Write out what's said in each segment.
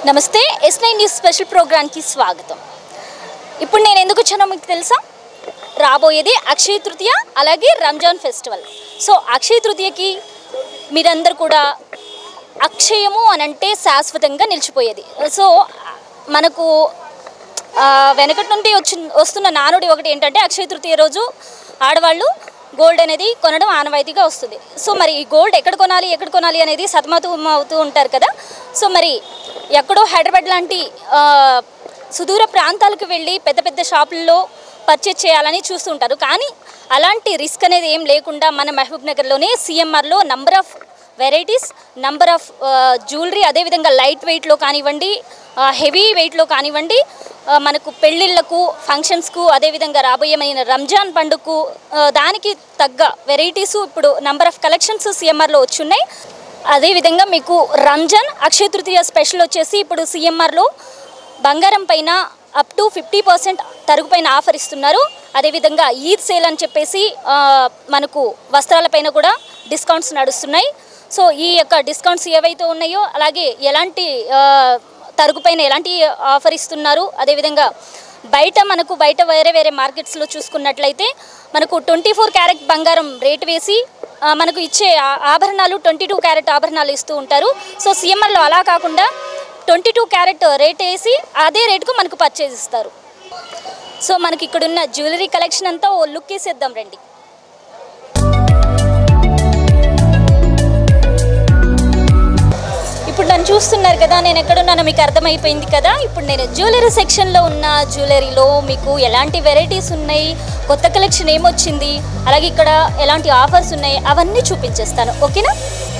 నమస్తే yes nine news special ప్రోగ్రామ్కి స్వాగతం ఇప్పుడు నేను ఎందుకు వచ్చానో మీకు తెలుసా రాబోయేది అక్షయ తృతీయ అలాగే రంజాన్ ఫెస్టివల్ సో అక్షయ తృతీయకి మీరందరూ కూడా అక్షయము అని అంటే శాశ్వతంగా నిలిచిపోయేది సో మనకు ఆ, వెనకటి నుండి వచ్చి వస్తున్న నానుడి ఒకటి ఏంటంటే అక్షయ తృతీయ రోజు ఆడవాళ్ళు గోల్డ్ అనేది కొనడం ఆనవాయితీగా వస్తుంది సో మరి ఈ గోల్డ్ ఎక్కడ కొనాలి ఎక్కడ కొనాలి అనేది సతమతం అవుతూ ఉంటారు కదా సో మరి ఎక్కడో హైదరాబాద్ లాంటి ఆ, సుదూర ప్రాంతాలకు వెళ్ళి పెద్ద పెద్ద షాపుల్లో పర్చేజ్ చేయాలని చూస్తుంటారు కానీ అలాంటి రిస్క్ అనేది ఏం లేకుండా మన మహబూబ్ నగర్లోనే సిఎంఆర్లో number of varieties number of jewellery అదేవిధంగా లైట్ వెయిట్లో కానివ్వండి హెవీ వెయిట్లో కానివ్వండి ఆ, మనకు పెళ్ళిళ్ళకు ఫంక్షన్స్కు అదేవిధంగా రాబోయేమైన రంజాన్ పండుగకు ఆ, దానికి తగ్గ వెరైటీస్ ఇప్పుడు నంబర్ ఆఫ్ కలెక్షన్స్ సిఎంఆర్లో వచ్చున్నాయి అదేవిధంగా మీకు రంజాన్ అక్షయ తృతీయ స్పెషల్ వచ్చేసి ఇప్పుడు సిఎంఆర్లో బంగారం పైన అప్ టు ఫిఫ్టీ పర్సెంట్ తరుగు పైన ఆఫర్ ఇస్తున్నారు అదేవిధంగా ఈద్ సేల్ అని చెప్పేసి ఆ, మనకు వస్త్రాలపైన కూడా డిస్కౌంట్స్ నడుస్తున్నాయి సో ఈ యొక్క డిస్కౌంట్స్ ఏవైతే ఉన్నాయో అలాగే ఎలాంటి ఆ, తరుగు పైన ఎలాంటి ఆఫర్ ఇస్తున్నారు అదేవిధంగా బయట మనకు బయట వేరే వేరే మార్కెట్స్లో చూసుకున్నట్లయితే మనకు ట్వంటీ ఫోర్ క్యారెట్ బంగారం రేట్ వేసి ఆ, మనకు ఇచ్చే ఆ- ఆభరణాలు ట్వంటీ టూ క్యారెట్ ఆభరణాలు ఇస్తూ ఉంటారు సో సిఎంఆర్లో అలా కాకుండా ట్వంటీ టూ క్యారెట్ రేట్ వేసి అదే రేటుకు మనకు పర్చేజ్ ఇస్తారు సో మనకి ఇక్కడున్న జ్యువెలరీ కలెక్షన్ అంతా ఓ లుక్ వేసేద్దాం రండి ఇప్పుడు నన్ను చూస్తున్నారు కదా నేను ఎక్కడున్నానో మీకు అర్థమైపోయింది కదా ఇప్పుడు నేను జ్యువెలరీ సెక్షన్లో ఉన్న జ్యువెలరీలో మీకు ఎలాంటి వెరైటీస్ ఉన్నాయి కొత్త కలెక్షన్ ఏమొచ్చింది అలాగే ఇక్కడ ఎలాంటి ఆఫర్స్ ఉన్నాయి అవన్నీ చూపించేస్తాను ఓకేనా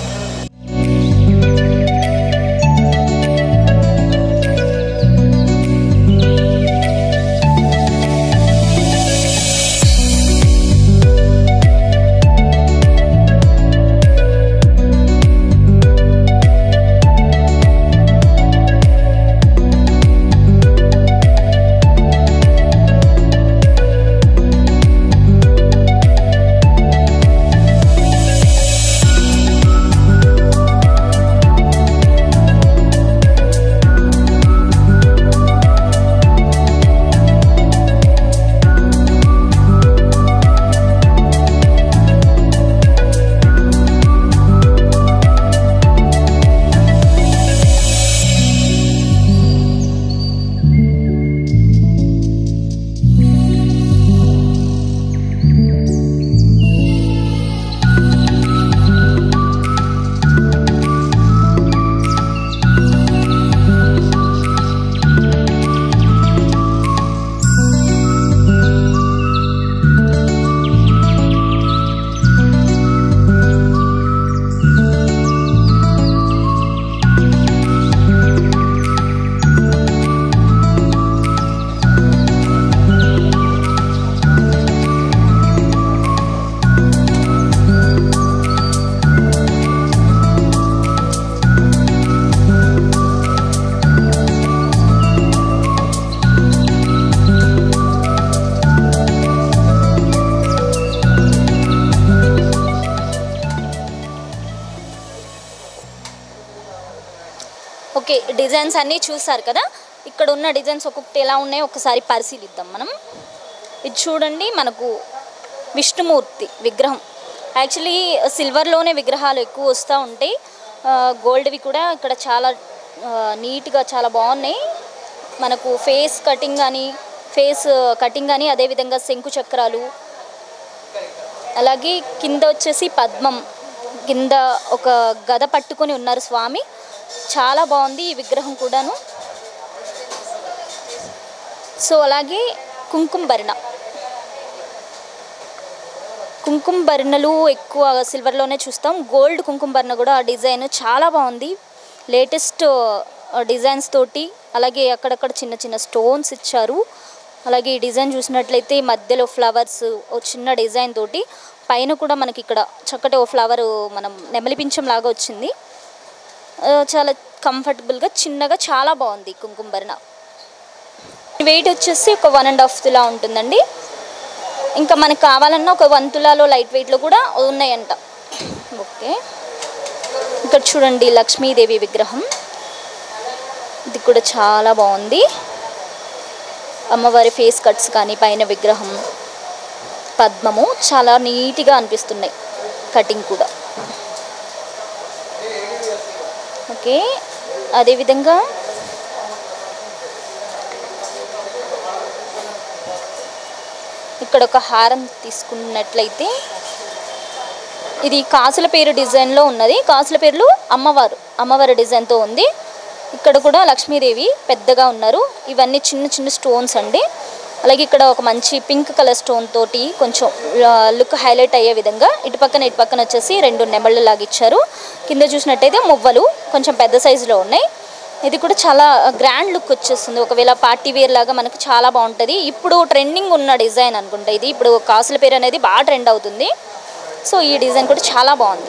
ఓకే డిజైన్స్ అన్నీ చూసారు కదా ఇక్కడ ఉన్న డిజైన్స్ ఒక్కొక్కటి ఎలా ఉన్నాయో ఒకసారి పరిశీలిద్దాం మనం ఇది చూడండి మనకు విష్ణుమూర్తి విగ్రహం యాక్చువల్లీ సిల్వర్లోనే విగ్రహాలు ఎక్కువ వస్తూ ఉంటాయి ఆ, గోల్డ్వి కూడా ఇక్కడ చాలా ఆ, నీట్గా చాలా బాగున్నాయి మనకు ఫేస్ కటింగ్ కానీ ఫేస్ కటింగ్ కానీ అదేవిధంగా శంకు చక్రాలు అలాగే కింద వచ్చేసి పద్మం కింద ఒక గద పట్టుకొని ఉన్నారు స్వామి చాలా బాగుంది ఈ విగ్రహం కూడాను సో అలాగే కుంకుమ భరణ కుంకుమ భరణలు ఎక్కువ సిల్వర్లోనే చూస్తాం గోల్డ్ కుంకుమ భరణ కూడా ఆ డిజైన్ చాలా బాగుంది లేటెస్ట్ డిజైన్స్ తోటి అలాగే అక్కడక్కడ చిన్న చిన్న స్టోన్స్ ఇచ్చారు అలాగే ఈ డిజైన్ చూసినట్లయితే మధ్యలో ఫ్లవర్స్ ఓ చిన్న డిజైన్ తోటి పైన కూడా మనకి ఇక్కడ చక్కటి ఓ ఫ్లవర్ మనం నెమలిపించం లాగా వచ్చింది ఆ, చాలా కంఫర్టబుల్గా చిన్నగా చాలా బాగుంది కుంకుమ భరణ వెయిట్ వచ్చేసి ఒక వన్ అండ్ హాఫ్ తులా ఉంటుందండి ఇంకా మనకు కావాలన్నా ఒక వన్ తులాలో లైట్ వెయిట్లో కూడా ఉన్నాయంట ఓకే ఇక్కడ చూడండి లక్ష్మీదేవి విగ్రహం ఇది కూడా చాలా బాగుంది అమ్మవారి ఫేస్ కట్స్ కానీ పైన విగ్రహం పద్మము చాలా నీట్గా అనిపిస్తున్నాయి కటింగ్ కూడా ఓకే అదేవిధంగా ఇక్కడ ఒక హారం తీసుకున్నట్లయితే ఇది కాసుల పేరు డిజైన్లో ఉన్నది కాసుల పేర్లు అమ్మవారు అమ్మవారి డిజైన్తో ఉంది ఇక్కడ కూడా లక్ష్మీదేవి పెద్దగా ఉన్నారు ఇవన్నీ చిన్న చిన్న స్టోన్స్ అండి అలాగే ఇక్కడ ఒక మంచి పింక్ కలర్ స్టోన్ తోటి కొంచెం లుక్ హైలైట్ అయ్యే విధంగా ఇటు పక్కన ఇటు పక్కన వచ్చేసి రెండు నెమళ్ళు లాగా ఇచ్చారు కింద చూసినట్టయితే మువ్వలు కొంచెం పెద్ద సైజులో ఉన్నాయి ఇది కూడా చాలా గ్రాండ్ లుక్ వచ్చేస్తుంది ఒకవేళ పార్టీ వేర్ లాగా మనకు చాలా బాగుంటుంది ఇప్పుడు ట్రెండింగ్ ఉన్న డిజైన్ అనుకుంటా ఇది ఇప్పుడు కాసుల పేరు అనేది బాగా ట్రెండ్ అవుతుంది సో ఈ డిజైన్ కూడా చాలా బాగుంది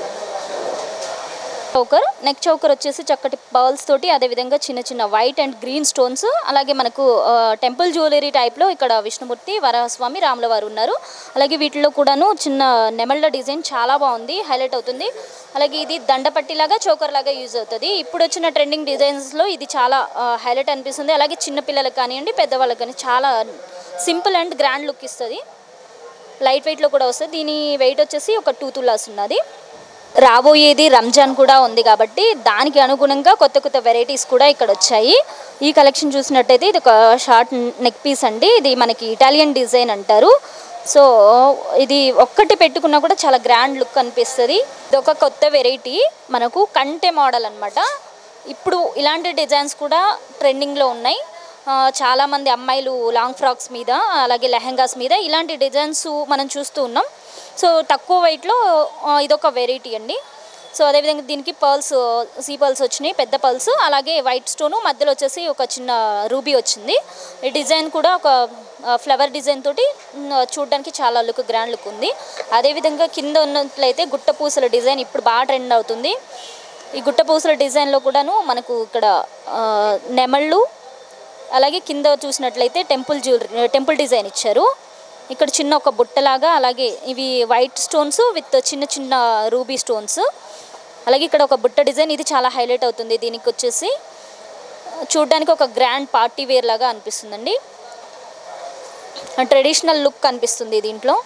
చౌకర్ నెక్ చౌకర్ వచ్చేసి చక్కటి పర్ల్స్ తోటి అదేవిధంగా చిన్న చిన్న వైట్ అండ్ గ్రీన్ స్టోన్స్ అలాగే మనకు టెంపుల్ జ్యువెలరీ టైప్లో ఇక్కడ విష్ణుమూర్తి వరహస్వామి రాముల వారు ఉన్నారు అలాగే వీటిలో కూడాను చిన్న నెమళ్ళ డిజైన్ చాలా బాగుంది హైలైట్ అవుతుంది అలాగే ఇది దండపట్టిలాగా చౌకర్ లాగా యూజ్ అవుతుంది ఇప్పుడు వచ్చిన ట్రెండింగ్ డిజైన్స్లో ఇది చాలా హైలైట్ అనిపిస్తుంది అలాగే చిన్న పిల్లలకు కానివ్వండి పెద్దవాళ్ళకి కానీ చాలా సింపుల్ అండ్ గ్రాండ్ లుక్ ఇస్తుంది లైట్ వెయిట్లో కూడా వస్తుంది దీని వెయిట్ వచ్చేసి ఒక టూ తులాస్ ఉన్నది రాబోయేది రంజాన్ కూడా ఉంది కాబట్టి దానికి అనుగుణంగా కొత్త కొత్త వెరైటీస్ కూడా ఇక్కడ వచ్చాయి ఈ కలెక్షన్ చూసినట్టయితే ఇది ఒక షార్ట్ నెక్ పీస్ అండి ఇది మనకి ఇటాలియన్ డిజైన్ అంటారు సో ఇది ఒక్కటి పెట్టుకున్నా కూడా చాలా గ్రాండ్ లుక్ అనిపిస్తుంది ఇది ఒక కొత్త వెరైటీ మనకు కంటె మోడల్ అన్నమాట ఇప్పుడు ఇలాంటి డిజైన్స్ కూడా ట్రెండింగ్లో ఉన్నాయి ఆ, చాలామంది అమ్మాయిలు లాంగ్ ఫ్రాక్స్ మీద అలాగే లెహెంగాస్ మీద ఇలాంటి డిజైన్స్ మనం చూస్తూ ఉన్నాం సో తక్కువ వెయిట్లో ఇదొక వెరైటీ అండి సో అదేవిధంగా దీనికి పర్ల్స్ సీ పర్ల్స్ వచ్చినాయి పెద్ద పర్ల్స్ అలాగే వైట్ స్టోను మధ్యలో వచ్చేసి ఒక చిన్న రూబీ వచ్చింది ఈ డిజైన్ కూడా ఒక ఫ్లవర్ డిజైన్ తోటి మ్, చూడడానికి చాలా లుక్ గ్రాండ్ లుక్ ఉంది అదేవిధంగా కింద ఉన్నట్లయితే గుట్ట పూసల డిజైన్ ఇప్పుడు బాగా ట్రెండ్ అవుతుంది ఈ గుట్ట పూసల డిజైన్లో కూడాను మనకు ఇక్కడ ఆ, నెమళ్ళు అలాగే కింద చూసినట్లయితే టెంపుల్ జ్యువెలరీ టెంపుల్ డిజైన్ ఇచ్చారు ఇక్కడ చిన్న ఒక బుట్టలాగా అలాగే ఇవి వైట్ స్టోన్స్ విత్ చిన్న చిన్న రూబీ స్టోన్స్ అలాగే ఇక్కడ ఒక బుట్ట డిజైన్ ఇది చాలా హైలైట్ అవుతుంది దీనికి వచ్చేసి చూడడానికి ఒక గ్రాండ్ పార్టీ వేర్ లాగా అనిపిస్తుందండి ట్రెడిషనల్ లుక్ అనిపిస్తుంది దీంట్లో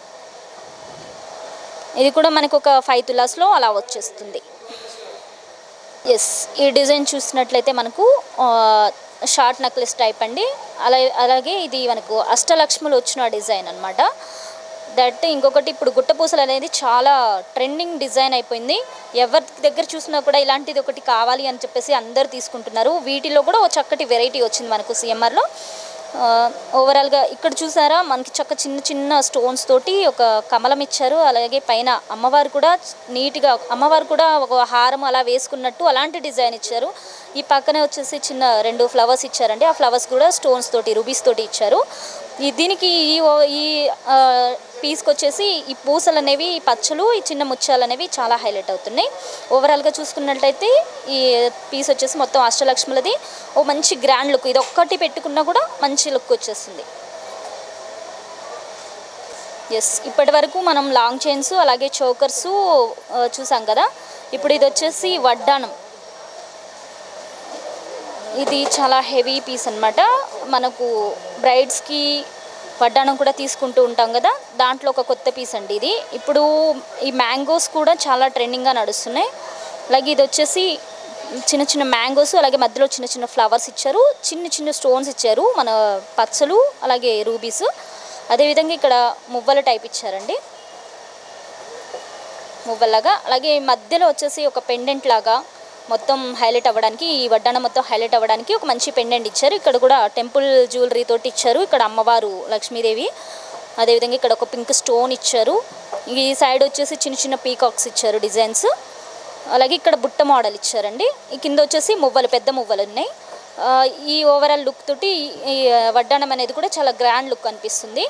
ఇది కూడా మనకు ఒక ఫైవ్ తులాస్లో అలా వచ్చేస్తుంది ఎస్ ఈ డిజైన్ చూసినట్లయితే మనకు షార్ట్ నెక్లెస్ టైప్ అండి అలా అలాగే ఇది మనకు అష్టలక్ష్ములు వచ్చిన డిజైన్ అనమాట దట్ ఇంకొకటి ఇప్పుడు గుట్టపూసలు అనేది చాలా ట్రెండింగ్ డిజైన్ అయిపోయింది ఎవరి దగ్గర చూసినా కూడా ఇలాంటిది ఒకటి కావాలి అని చెప్పేసి అందరు తీసుకుంటున్నారు వీటిలో కూడా ఒక చక్కటి వెరైటీ వచ్చింది మనకు సిఎంఆర్లో ఓవరాల్గా ఇక్కడ చూసారా మనకి చక్క చిన్న చిన్న స్టోన్స్ తోటి ఒక కమలం ఇచ్చారు అలాగే పైన అమ్మవారు కూడా నీట్గా అమ్మవారు కూడా ఒక హారం అలా వేసుకున్నట్టు అలాంటి డిజైన్ ఇచ్చారు ఈ పక్కనే వచ్చేసి చిన్న రెండు ఫ్లవర్స్ ఇచ్చారండి ఆ ఫ్లవర్స్ కూడా స్టోన్స్ తోటి రూబీస్ తోటి ఇచ్చారు ఈ దీనికి ఈ ఓ- ఈ ఆ, పీస్కి వచ్చేసి ఈ పూసలు అనేవి ఈ పచ్చలు ఈ చిన్న ముత్యాలు అనేవి చాలా హైలైట్ అవుతున్నాయి ఓవరాల్గా చూసుకున్నట్లయితే ఈ పీస్ వచ్చేసి మొత్తం అష్టలక్ష్ములది ఓ మంచి గ్రాండ్ లుక్ ఇది ఒక్కటి పెట్టుకున్నా కూడా మంచి లుక్ వచ్చేస్తుంది ఎస్ ఇప్పటి వరకు మనం లాంగ్ చైన్స్ అలాగే చోకర్స్ చూసాం కదా ఇప్పుడు ఇది వచ్చేసి వడ్డానం ఇది చాలా హెవీ పీస్ అన్నమాట మనకు బ్రైడ్స్కి వడ్డానం కూడా తీసుకుంటూ ఉంటాం కదా దాంట్లో ఒక కొత్త పీస్ అండి ఇది ఇప్పుడు ఈ మ్యాంగోస్ కూడా చాలా ట్రెండింగ్గా నడుస్తున్నాయి అలాగే ఇది వచ్చేసి చిన్న చిన్న మ్యాంగోస్ అలాగే మధ్యలో చిన్న చిన్న ఫ్లవర్స్ ఇచ్చారు చిన్న చిన్న స్టోన్స్ ఇచ్చారు మన పచ్చలు అలాగే రూబీస్ అదేవిధంగా ఇక్కడ మువ్వల టైప్ ఇచ్చారండి మువ్వల్లాగా అలాగే మధ్యలో వచ్చేసి ఒక పెండెంట్ లాగా మొత్తం హైలైట్ అవ్వడానికి ఈ వడ్డానం మొత్తం హైలైట్ అవ్వడానికి ఒక మంచి పెండెంట్ ఇచ్చారు ఇక్కడ కూడా టెంపుల్ జ్యువెలరీ తోటి ఇచ్చారు ఇక్కడ అమ్మవారు లక్ష్మీదేవి అదేవిధంగా ఇక్కడ ఒక పింక్ స్టోన్ ఇచ్చారు ఈ సైడ్ వచ్చేసి చిన్న చిన్న పీకాక్స్ ఇచ్చారు డిజైన్స్ అలాగే ఇక్కడ బుట్ట మోడల్ ఇచ్చారండి ఈ కింద వచ్చేసి మువ్వలు పెద్ద మువ్వలు ఉన్నాయి ఆ, ఈ ఓవరాల్ లుక్ తోటి ఈ వడ్డానం అనేది కూడా చాలా గ్రాండ్ లుక్ అనిపిస్తుంది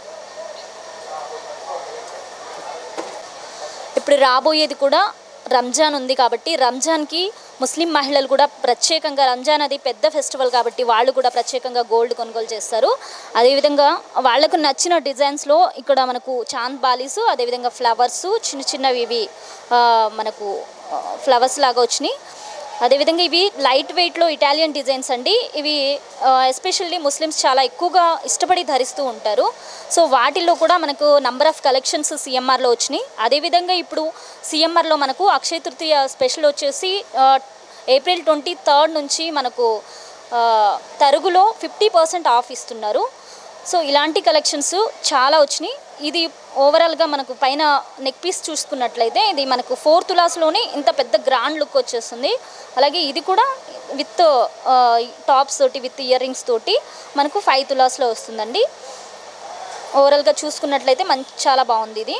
ఇప్పుడు రాబోయేది కూడా రంజాన్ ఉంది కాబట్టి రంజాన్కి ముస్లిం మహిళలు కూడా ప్రత్యేకంగా రంజాన్ అది పెద్ద ఫెస్టివల్ కాబట్టి వాళ్ళు కూడా ప్రత్యేకంగా గోల్డ్ కొనుగోలు చేస్తారు అదేవిధంగా వాళ్ళకు నచ్చిన డిజైన్స్లో ఇక్కడ మనకు చాంద్ బాలీస్ అదేవిధంగా ఫ్లవర్స్ చిన్న చిన్నవి ఇవి ఆ, మనకు ఫ్లవర్స్ లాగా వచ్చినాయి అదేవిధంగా ఇవి లైట్ వెయిట్లో ఇటాలియన్ డిజైన్స్ అండి ఇవి ఎస్పెషల్లీ ముస్లిమ్స్ చాలా ఎక్కువగా ఇష్టపడి ధరిస్తూ ఉంటారు సో వాటిల్లో కూడా మనకు నంబర్ ఆఫ్ కలెక్షన్స్ సిఎంఆర్లో వచ్చినాయి అదేవిధంగా ఇప్పుడు సిఎంఆర్లో మనకు అక్షయ తృతీయ స్పెషల్ వచ్చేసి ఆ, ఏప్రిల్ ట్వంటీ థర్డ్ నుంచి మనకు ఆ, తరుగులో ఫిఫ్టీ పర్సెంట్ ఆఫ్ ఇస్తున్నారు సో ఇలాంటి కలెక్షన్స్ చాలా వచ్చినాయి ఇది ఓవరాల్గా మనకు పైన నెక్ పీస్ చూసుకున్నట్లయితే ఇది మనకు ఫోర్ తులాస్లోనే ఇంత పెద్ద గ్రాండ్ లుక్ వచ్చేస్తుంది అలాగే ఇది కూడా విత్ టాప్స్ తోటి విత్ ఇయర్ రింగ్స్ తోటి మనకు ఫైవ్ తులాస్లో వస్తుందండి ఓవరాల్గా చూసుకున్నట్లయితే మంచి చాలా బాగుంది ఇది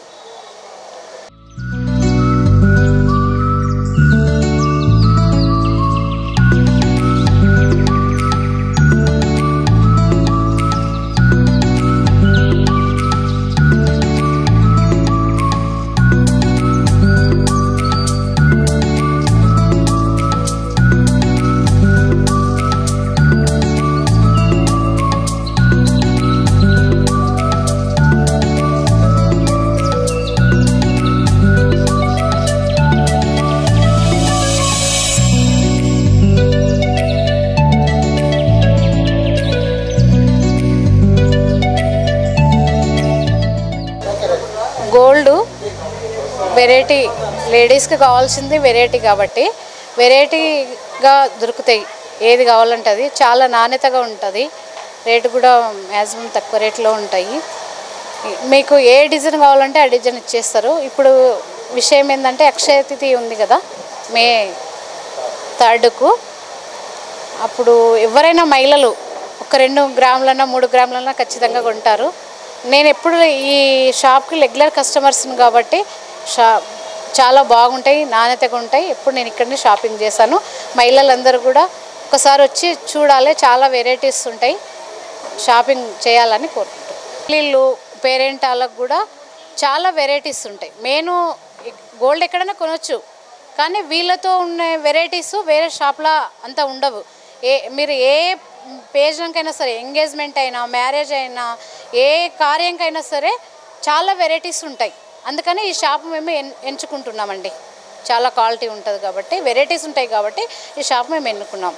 గోల్డ్ వెరైటీ లేడీస్కి కావాల్సింది వెరైటీ కాబట్టి వెరైటీగా దొరుకుతాయి ఏది కావాలంటే అది చాలా నాణ్యతగా ఉంటుంది రేటు కూడా మ్యాక్సిమం తక్కువ రేట్లో ఉంటాయి మీకు ఏ డిజైన్ కావాలంటే ఆ డిజైన్ ఇచ్చేస్తారు ఇప్పుడు విషయం ఏంటంటే అక్షయ తిథి ఉంది కదా మే థర్డ్కు అప్పుడు ఎవరైనా మహిళలు ఒక రెండు గ్రాములన్నా మూడు గ్రాములన్నా ఖచ్చితంగా కొంటారు నేను ఎప్పుడు ఈ షాప్కి రెగ్యులర్ కస్టమర్స్ని కాబట్టి షా చాలా బాగుంటాయి నాణ్యతగా ఉంటాయి ఎప్పుడు నేను ఇక్కడనే షాపింగ్ చేశాను మహిళలందరూ కూడా ఒకసారి వచ్చి చూడాలి చాలా వెరైటీస్ ఉంటాయి షాపింగ్ చేయాలని కోరుకుంటాను వీళ్ళు పేరెంట్ వాళ్ళకు కూడా చాలా వెరైటీస్ ఉంటాయి నేను గోల్డ్ ఎక్కడైనా కొనవచ్చు కానీ వీళ్ళతో ఉన్న వెరైటీస్ వేరే షాప్లో అంత ఉండవు ఏ మీరు ఏ పేజ్కైనా సరే ఎంగేజ్మెంట్ అయినా మ్యారేజ్ అయినా ఏ కార్యంకైనా సరే చాలా వెరైటీస్ ఉంటాయి అందుకని ఈ షాప్ మేము ఎన్ ఎంచుకుంటున్నామండి చాలా క్వాలిటీ ఉంటుంది కాబట్టి వెరైటీస్ ఉంటాయి కాబట్టి ఈ షాప్ మేము ఎన్నుకున్నాం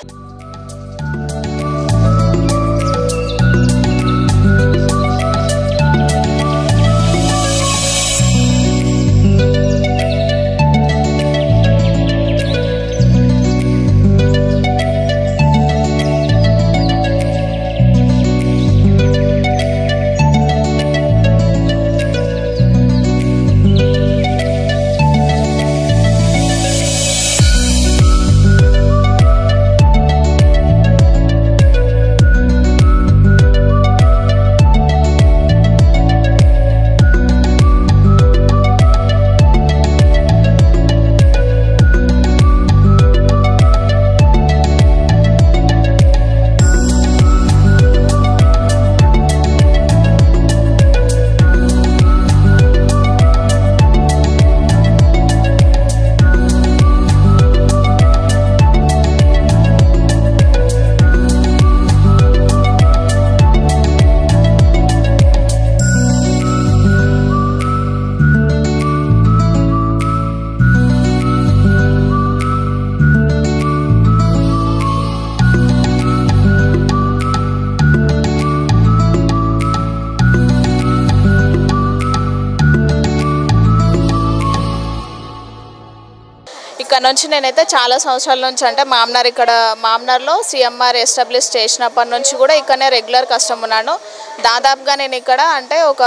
ఇక్కడ నుంచి నేనైతే చాలా సంవత్సరాల నుంచి అంటే మామ్నార్ ఇక్కడ మామ్నార్లో సిఎంఆర్ ఎస్టాబ్లిష్ చేసినప్పటి నుంచి కూడా ఇక్కడనే రెగ్యులర్ కస్టమర్ ఉన్నాను దాదాపుగా నేను ఇక్కడ అంటే ఒక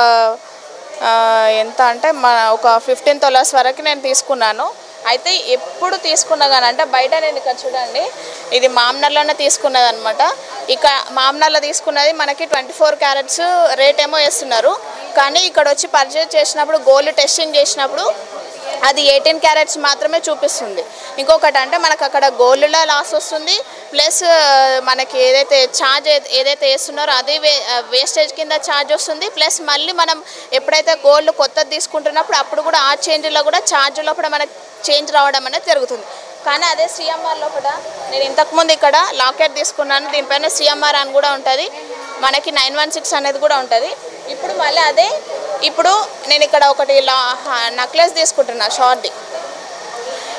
ఆ, ఎంత అంటే మా ఒక ఫిఫ్టీన్ తొలాస్ వరకు నేను తీసుకున్నాను అయితే ఎప్పుడు తీసుకున్నా కానీ అంటే బయట నేను ఇక్కడ చూడండి ఇది మామ్నర్లోనే తీసుకున్నది అనమాట ఇక మామ్నర్లో తీసుకున్నది మనకి ట్వంటీ ఫోర్ క్యారెట్స్ రేట్ ఏమో వేస్తున్నారు కానీ ఇక్కడ వచ్చి పర్చేజ్ చేసినప్పుడు గోల్డ్ టెస్టింగ్ చేసినప్పుడు అది ఎయిటీన్ క్యారెట్స్ మాత్రమే చూపిస్తుంది ఇంకొకటి అంటే మనకు అక్కడ గోల్డ్లో లాస్ వస్తుంది ప్లస్ మనకి ఏదైతే ఛార్జ్ ఏదైతే వేస్తున్నారో అది వే వేస్టేజ్ కింద ఛార్జ్ వస్తుంది ప్లస్ మళ్ళీ మనం ఎప్పుడైతే గోల్డ్ కొత్తది తీసుకుంటున్నప్పుడు అప్పుడు కూడా ఆ చేంజ్లో కూడా ఛార్జ్ లోపల మనకి చేంజ్ రావడం అనేది జరుగుతుంది కానీ అదే సిఎంఆర్ లోపల నేను ఇంతకుముందు ఇక్కడ లాకెట్ తీసుకున్నాను దీనిపైన సిఎంఆర్ అని కూడా ఉంటుంది మనకి నైన్ వన్ సిక్స్ అనేది కూడా ఉంటుంది ఇప్పుడు మళ్ళీ అదే ఇప్పుడు నేను ఇక్కడ ఒకటి లా నెక్లెస్ తీసుకుంటున్నా షార్ట్ది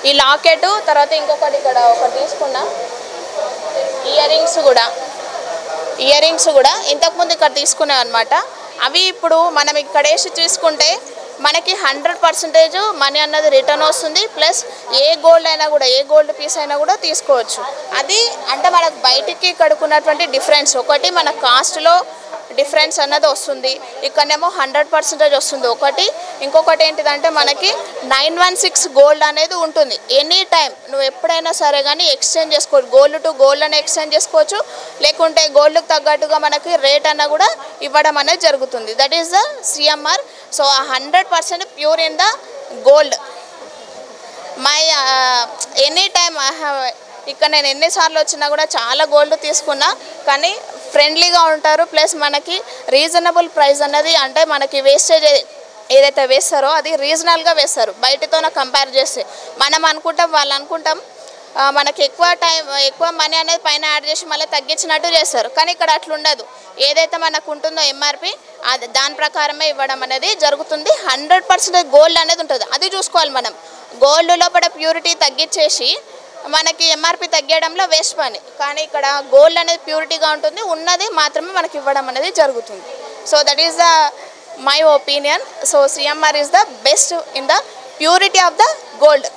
ఈ లాకెట్ తర్వాత ఇంకొకటి ఇక్కడ ఒకటి తీసుకున్నా ఇయర్ రింగ్స్ కూడా ఇయర్ రింగ్స్ కూడా ఇంతకుముందు ఇక్కడ తీసుకున్నాం అనమాట అవి ఇప్పుడు మనం ఇక్కడ వేసి తీసుకుంటే మనకి హండ్రెడ్ పర్సెంటేజ్ మనీ అన్నది రిటర్న్ వస్తుంది ప్లస్ ఏ గోల్డ్ అయినా కూడా ఏ గోల్డ్ పీస్ అయినా కూడా తీసుకోవచ్చు అది అంటే మనకు బయటికి కడుక్కున్నటువంటి డిఫరెన్స్ ఒకటి మన కాస్ట్లో డిఫరెన్స్ అన్నది వస్తుంది ఇక్కడనేమో హండ్రెడ్ పర్సెంటేజ్ వస్తుంది ఒకటి ఇంకొకటి ఏంటిదంటే మనకి నైన్ వన్ సిక్స్ గోల్డ్ అనేది ఉంటుంది ఎనీ టైం నువ్వు ఎప్పుడైనా సరే కానీ ఎక్స్చేంజ్ చేసుకోవచ్చు గోల్డ్ టు గోల్డ్ అని ఎక్స్చేంజ్ చేసుకోవచ్చు లేకుంటే గోల్డ్కి తగ్గట్టుగా మనకి రేట్ అన్న కూడా ఇవ్వడం అనేది జరుగుతుంది that is the CMR so hundred percent pure in the gold my any time I have ఇక్కడ నేను ఎన్నిసార్లు వచ్చినా కూడా చాలా గోల్డ్ తీసుకున్నా కానీ ఫ్రెండ్లీగా ఉంటారు ప్లస్ మనకి రీజనబుల్ ప్రైస్ అన్నది అంటే మనకి వేస్టేజ్ ఏదైతే వేస్తారో అది రీజనల్గా వేస్తారు బయటతోనే కంపేర్ చేస్తే మనం అనుకుంటాం వాళ్ళు అనుకుంటాం ఆ, మనకి ఎక్కువ టైం ఎక్కువ మనీ అనేది పైన యాడ్ చేసి మళ్ళీ తగ్గించినట్టు చేస్తారు కానీ ఇక్కడ అట్లా ఉండదు ఏదైతే మనకు ఉంటుందో ఎంఆర్పి అది దాని ప్రకారమే ఇవ్వడం అనేది జరుగుతుంది హండ్రెడ్ పర్సెంట్ గోల్డ్ అనేది ఉంటుంది అది చూసుకోవాలి మనం గోల్డ్ లోపల ప్యూరిటీ తగ్గించేసి మనకి ఎంఆర్పి తగ్గడంలో వేస్ట్ పని కానీ ఇక్కడ గోల్డ్ అనేది ప్యూరిటీగా ఉంటుంది ఉన్నది మాత్రమే మనకి ఇవ్వడం అనేది జరుగుతుంది so that is the my opinion so CMR is the best in the purity of the gold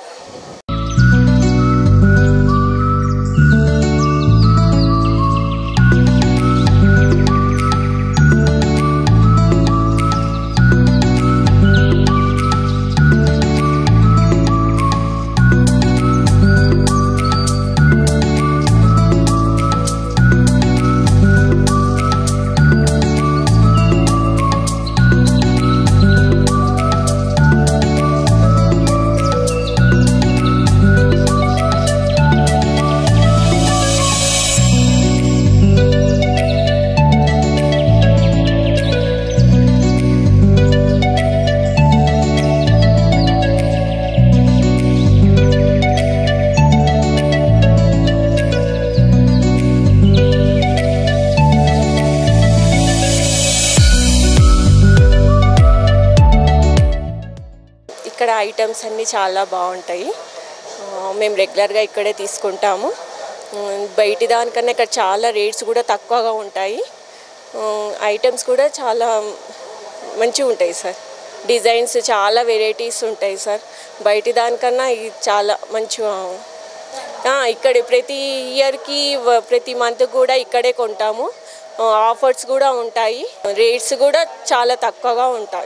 ఇక్కడ ఐటమ్స్ అన్నీ చాలా బాగుంటాయి ఆ, మేము రెగ్యులర్గా ఇక్కడే తీసుకుంటాము ఉమ్, బయటి దానికన్నా ఇక్కడ చాలా రేట్స్ కూడా తక్కువగా ఉంటాయి ఐటమ్స్ కూడా చాలా మంచిగా ఉంటాయి సార్ డిజైన్స్ చాలా వెరైటీస్ ఉంటాయి సార్ బయటి దానికన్నా ఇది చాలా మంచిగా ఆ, ఇక్కడ ప్రతి ఇయర్కి వ- ప్రతి మంత్ కూడా ఇక్కడే కొంటాము ఆఫర్స్ కూడా ఉంటాయి రేట్స్ కూడా చాలా తక్కువగా ఉంటాయి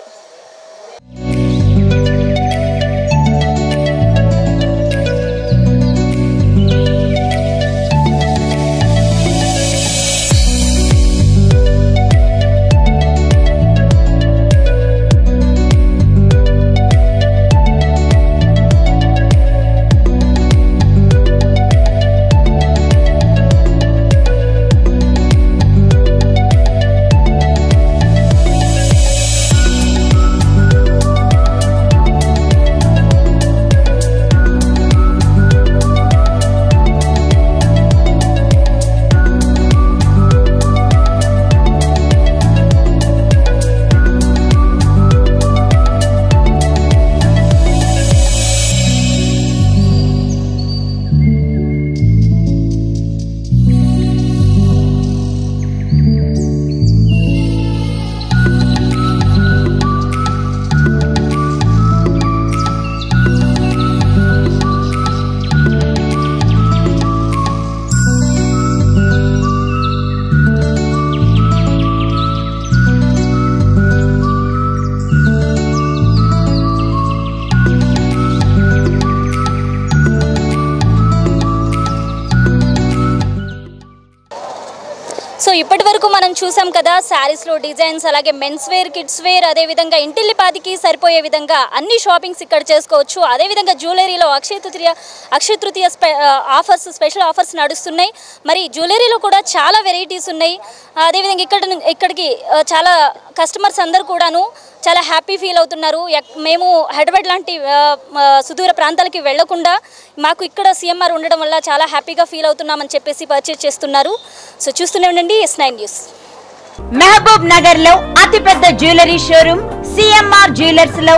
సో ఇప్పటి వరకు మనం చూసాం కదా శారీస్లో డిజైన్స్ అలాగే మెన్స్ వేర్ కిడ్స్ వేర్ అదేవిధంగా ఇంటిల్లిపాదికి సరిపోయే విధంగా అన్ని షాపింగ్స్ ఇక్కడ చేసుకోవచ్చు అదేవిధంగా జ్యువెలరీలో అక్షయ తృతీయ అక్షయ తృతీయ స్పె ఆఫర్స్ స్పెషల్ ఆఫర్స్ నడుస్తున్నాయి మరి జ్యువెలరీలో కూడా చాలా వెరైటీస్ ఉన్నాయి అదేవిధంగా ఇక్కడ ను- ఇక్కడికి ఆ, చాలా కస్టమర్స్ అందరు కూడాను చాలా హ్యాపీ ఫీల్ అవుతున్నారు ఎక్- మేము హైదరాబాద్ లాంటి ఆ, ఆ, సుదూర ప్రాంతాలకి వెళ్లకుండా మాకు ఇక్కడ సిఎంఆర్ ఉండడం వల్ల చాలా హ్యాపీగా ఫీల్ అవుతున్నామని చెప్పేసి పర్చేజ్ చేస్తున్నారు సో చూస్తూనే ఉండండి S nine news Mahabubnagar లో అతిపెద్ద జ్యువెలరీ షోరూమ్ సిఎంఆర్ జ్యువెలర్స్ లో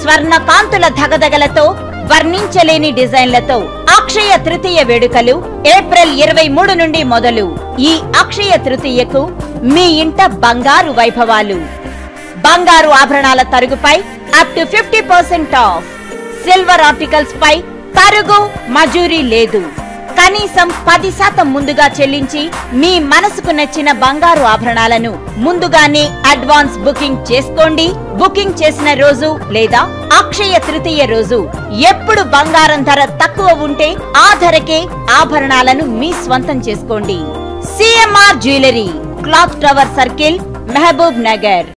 స్వర్ణ కాంతుల ధగధగలతో వర్ణించలేని డిజైన్లతో అక్షయ తృతీయ వేడుకలు ఏప్రిల్ ఇరవై మూడు నుండి మొదలు ఈ అక్షయ తృతీయకు మీ ఇంట బంగారు వైభవాలు బంగారు ఆభరణాల తరుగుపై up to fifty percent off silver articles పై తరుగు మజూరీ లేదు కనీసం పది శాతం ముందుగా చెల్లించి మీ మనసుకు నచ్చిన బంగారు ఆభరణాలను ముందుగానే అడ్వాన్స్ బుకింగ్ చేసుకోండి బుకింగ్ చేసిన రోజు లేదా అక్షయ తృతీయ రోజు ఎప్పుడు బంగారం ధర తక్కువ ఉంటే ఆ ధరకే ఆభరణాలను మీ స్వంతం చేసుకోండి CMR jewellery clock tower circle Mahabub Nagar